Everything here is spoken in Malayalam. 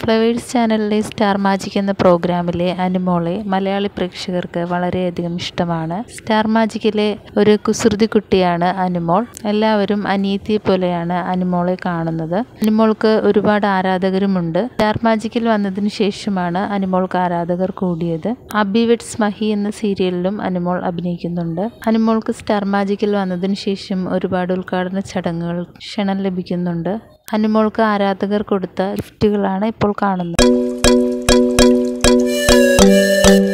ഫ്ലവേഴ്സ് ചാനലിലെ സ്റ്റാർ മാജിക് എന്ന പ്രോഗ്രാമിലെ അനുമോളെ മലയാളി പ്രേക്ഷകർക്ക് വളരെയധികം ഇഷ്ടമാണ് സ്റ്റാർ മാജിക്കിലെ ഒരു കുസൃതി കുട്ടിയാണ് അനുമോൾ എല്ലാവരും അനിയത്തിയെ പോലെയാണ് അനുമോളെ കാണുന്നത് അനുമോൾക്ക് ഒരുപാട് ആരാധകരുമുണ്ട് സ്റ്റാർ മാജിക്കിൽ വന്നതിന് ശേഷമാണ് അനുമോൾക്ക് ആരാധകർ കൂടിയത് അബിവെറ്റ്സ് മഹി എന്ന സീരിയലിലും അനുമോൾ അഭിനയിക്കുന്നുണ്ട് അനുമോൾക്ക് സ്റ്റാർ മാജിക്കിൽ വന്നതിന് ശേഷം ഒരുപാട് ഉദ്ഘാടന ചടങ്ങുകൾ ക്ഷണം ലഭിക്കുന്നുണ്ട് അനുമോൾക്ക് ആരാധകർ കൊടുത്ത ഗിഫ്റ്റുകളാണ് ഇപ്പോൾ കാണുന്നത്